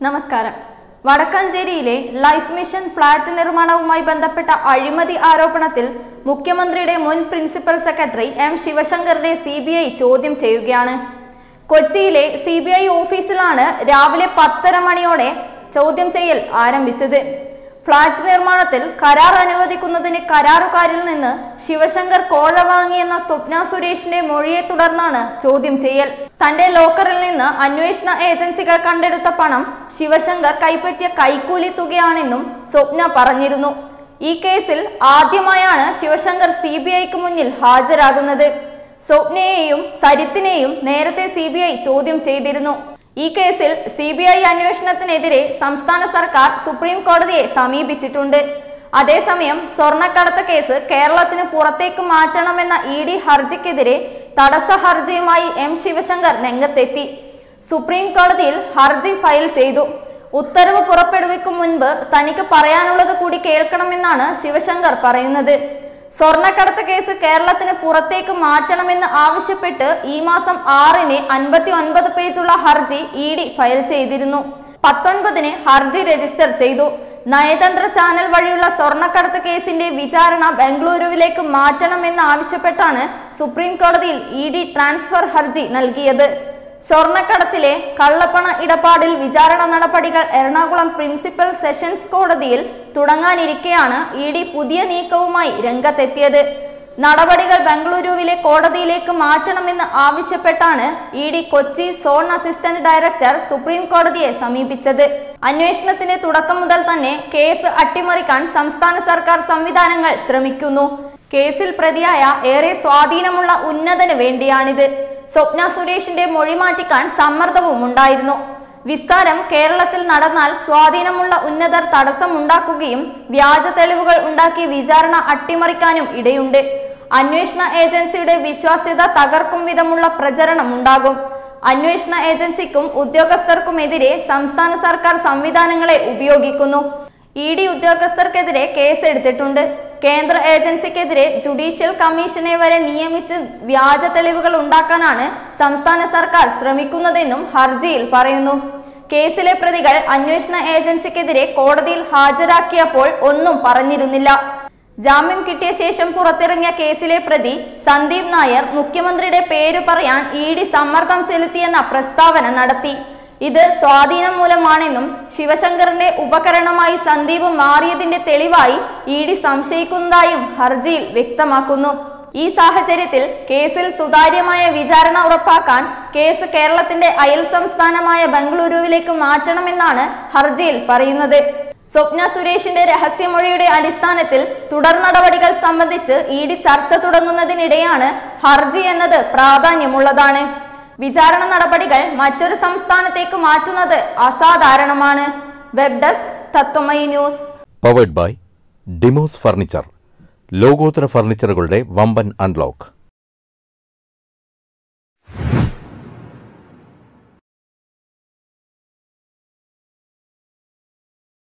നമസ്കാരം വടക്കാഞ്ചേരിയിലെ life mission flat നിർമ്മാണവുമായി ബന്ധപ്പെട്ട അഴിമതി ആരോപണത്തിൽ മുഖ്യമന്ത്രിയുടെ മുൻ പ്രിൻസിപ്പൽ സെക്രട്ടറി എം ശിവശങ്കറിനെ സി ചോദ്യം ചെയ്യുകയാണ് കൊച്ചിയിലെ സി ഓഫീസിലാണ് രാവിലെ പത്തര മണിയോടെ ചോദ്യം ചെയ്യൽ ആരംഭിച്ചത് ഫ്ളാറ്റ് നിർമ്മാണത്തിൽ കരാർ അനുവദിക്കുന്നതിന് കരാറുകാരിൽ നിന്ന് ശിവശങ്കർ കോഴ വാങ്ങിയെന്ന സ്വപ്ന സുരേഷിന്റെ മൊഴിയെ തുടർന്നാണ് ചോദ്യം ചെയ്യൽ തന്റെ ലോക്കറിൽ നിന്ന് അന്വേഷണ ഏജൻസികൾ കണ്ടെടുത്ത പണം ശിവശങ്കർ കൈപ്പറ്റിയ കൈക്കൂലി തുകയാണെന്നും സ്വപ്ന പറഞ്ഞിരുന്നു ഈ കേസിൽ ആദ്യമായാണ് ശിവശങ്കർ സി ബി ഐക്ക് മുന്നിൽ ഹാജരാകുന്നത് സ്വപ്നയെയും സരിത്തിനെയും നേരത്തെ സി ബി ഐ ചോദ്യം ചെയ്തിരുന്നു ഈ കേസിൽ സി ബി ഐ അന്വേഷണത്തിനെതിരെ സംസ്ഥാന സർക്കാർ സുപ്രീം കോടതിയെ സമീപിച്ചിട്ടുണ്ട് അതേസമയം സ്വർണ്ണക്കടത്ത് കേസ് കേരളത്തിന് പുറത്തേക്ക് മാറ്റണമെന്ന ഇ ഡി ഹർജിക്കെതിരെ തടസ്സ ഹർജിയുമായി എം ശിവശങ്കർ രംഗത്തെത്തി സുപ്രീം കോടതിയിൽ ഹർജി ഫയൽ ചെയ്തു ഉത്തരവ് പുറപ്പെടുവിക്കും മുൻപ് തനിക്ക് പറയാനുള്ളത് കൂടി കേൾക്കണമെന്നാണ് ശിവശങ്കർ പറയുന്നത് സ്വർണ്ണക്കടത്ത് കേസ് കേരളത്തിന് പുറത്തേക്ക് മാറ്റണമെന്ന് ആവശ്യപ്പെട്ട് ഈ മാസം ആറിന് അൻപത്തി ഒൻപത് പേജുള്ള ഹർജി ഇ ഡി ഫയൽ ചെയ്തിരുന്നു പത്തൊൻപതിന് ഹർജി രജിസ്റ്റർ ചെയ്തു നയതന്ത്ര ചാനൽ വഴിയുള്ള സ്വർണ്ണക്കടത്ത് കേസിന്റെ വിചാരണ ബംഗളൂരുവിലേക്ക് മാറ്റണമെന്ന് ആവശ്യപ്പെട്ടാണ് സുപ്രീം കോടതിയിൽ ഇ ഡി ട്രാൻസ്ഫർ ഹർജി നൽകിയത് സ്വർണ്ണക്കടത്തിലെ കള്ളപ്പണ ഇടപാടിൽ വിചാരണ നടപടികൾ എറണാകുളം പ്രിൻസിപ്പൽ സെഷൻസ് കോടതിയിൽ തുടങ്ങാനിരിക്കെയാണ് ഇ ഡി പുതിയ നീക്കവുമായി രംഗത്തെത്തിയത് നടപടികൾ ബംഗളൂരുവിലെ കോടതിയിലേക്ക് മാറ്റണമെന്ന് ആവശ്യപ്പെട്ടാണ് E D Kochi zone assistant director supreme കോടതിയെ സമീപിച്ചത് അന്വേഷണത്തിന്റെ തുടക്കം മുതൽ തന്നെ കേസ് അട്ടിമറിക്കാൻ സംസ്ഥാന സർക്കാർ സംവിധാനങ്ങൾ ശ്രമിക്കുന്നു കേസിൽ പ്രതിയായ ഏറെ സ്വാധീനമുള്ള ഉന്നതന് വേണ്ടിയാണിത് സ്വപ്ന സുരേഷിന്റെ മൊഴി മാറ്റിക്കാൻ സമ്മർദ്ദവും ഉണ്ടായിരുന്നു വിസ്താരം കേരളത്തിൽ നടന്നാൽ സ്വാധീനമുള്ള ഉന്നതർ തടസ്സമുണ്ടാക്കുകയും വ്യാജ തെളിവുകൾ ഉണ്ടാക്കി വിചാരണ അട്ടിമറിക്കാനും ഇടയുണ്ട് അന്വേഷണ ഏജൻസിയുടെ വിശ്വാസ്യത തകർക്കും വിധമുള്ള പ്രചരണം ഉണ്ടാകും അന്വേഷണ ഏജൻസിക്കും ഉദ്യോഗസ്ഥർക്കുമെതിരെ സംസ്ഥാന സർക്കാർ സംവിധാനങ്ങളെ ഉപയോഗിക്കുന്നു ഇ ഡി ഉദ്യോഗസ്ഥർക്കെതിരെ കേസെടുത്തിട്ടുണ്ട് കേന്ദ്ര ഏജൻസിക്കെതിരെ ജുഡീഷ്യൽ കമ്മീഷനെ വരെ നിയമിച്ച് വ്യാജ തെളിവുകൾ ഉണ്ടാക്കാനാണ് സംസ്ഥാന സർക്കാർ ശ്രമിക്കുന്നതെന്നും ഹർജിയിൽ പറയുന്നു കേസിലെ പ്രതികൾ അന്വേഷണ ഏജൻസിക്കെതിരെ കോടതിയിൽ ഹാജരാക്കിയപ്പോൾ ഒന്നും പറഞ്ഞിരുന്നില്ല ജാമ്യം കിട്ടിയ ശേഷം പുറത്തിറങ്ങിയ കേസിലെ പ്രതി സന്ദീപ് നായർ മുഖ്യമന്ത്രിയുടെ പേര് പറയാൻ ഇ ഡി സമ്മർദ്ദം ചെലുത്തിയെന്ന പ്രസ്താവന നടത്തി ഇത് സ്വാധീനം മൂലമാണെന്നും ശിവശങ്കറിന്റെ ഉപകരണമായി സന്ദീപ് മാറിയതിന്റെ തെളിവായി ഇ ഡി സംശയിക്കുന്നതായും ഹർജിയിൽ വ്യക്തമാക്കുന്നു ഈ സാഹചര്യത്തിൽ കേസിൽ സുതാര്യമായ വിചാരണ ഉറപ്പാക്കാൻ കേസ് കേരളത്തിന്റെ അയൽ സംസ്ഥാനമായ ബംഗളൂരുവിലേക്ക് മാറ്റണമെന്നാണ് ഹർജിയിൽ പറയുന്നത് സ്വപ്ന സുരേഷിന്റെ രഹസ്യമൊഴിയുടെ അടിസ്ഥാനത്തിൽ തുടർ നടപടികൾ സംബന്ധിച്ച് ഇ ഡി ചർച്ച തുടങ്ങുന്നതിനിടെയാണ് ഹർജി എന്നത് പ്രാധാന്യമുള്ളതാണ് വിചാരണ നടപടികൾ മറ്റൊരു സംസ്ഥാനത്തേക്ക് മാറ്റുന്നത് അസാധാരണമാണ് web desk Tatwamayi news powered by Demos furniture ലോകോത്തര ഫർണിച്ചറുകളുടെ വമ്പൻ അൺലോക്ക്